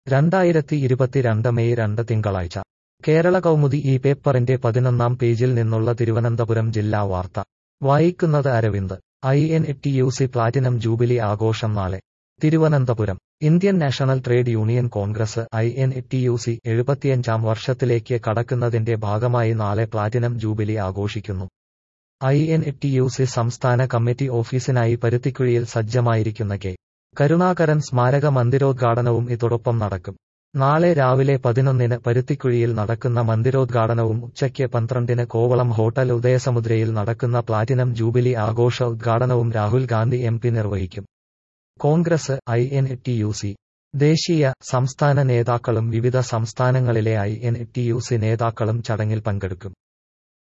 രണ്ടായിരത്തി ഇരുപത്തിരണ്ട് മെയ് രണ്ട് തിങ്കളാഴ്ച കേരള കൗമുദി ഈ പേപ്പറിന്റെ പതിനൊന്നാം പേജിൽ നിന്നുള്ള തിരുവനന്തപുരം ജില്ലാ വാർത്ത വായിക്കുന്നത് Aravind I N T U C platinum jubilee ആഘോഷം നാളെ Thiruvananthapuram Indian National Trade Union Congress I N T U C എഴുപത്തിയഞ്ചാം വർഷത്തിലേക്ക് കടക്കുന്നതിന്റെ ഭാഗമായി നാളെ പ്ലാറ്റിനം ജൂബിലി ആഘോഷിക്കുന്നു I N T U C സംസ്ഥാന കമ്മിറ്റി ഓഫീസിനായി പരുത്തിക്കുഴിയിൽ സജ്ജമായിരിക്കുന്ന കെ കരുണാകരൻ സ്മാരക മന്ദിരോദ്ഘാടനവും ഇതോടൊപ്പം നടക്കും നാളെ രാവിലെ പതിനൊന്നിന് പരുത്തിക്കുഴിയിൽ നടക്കുന്ന മന്ദിരോദ്ഘാടനവും ഉച്ചയ്ക്ക് പന്ത്രണ്ടിന് കോവളം ഹോട്ടൽ ഉദയസമുദ്രയിൽ നടക്കുന്ന പ്ലാറ്റിനം ജൂബിലി ആഘോഷ ഉദ്ഘാടനവും രാഹുൽ ഗാന്ധി എം പി നിർവഹിക്കും Congress I N T U C ദേശീയ സംസ്ഥാന നേതാക്കളും വിവിധ സംസ്ഥാനങ്ങളിലെ I N T U C നേതാക്കളും ചടങ്ങിൽ പങ്കെടുക്കും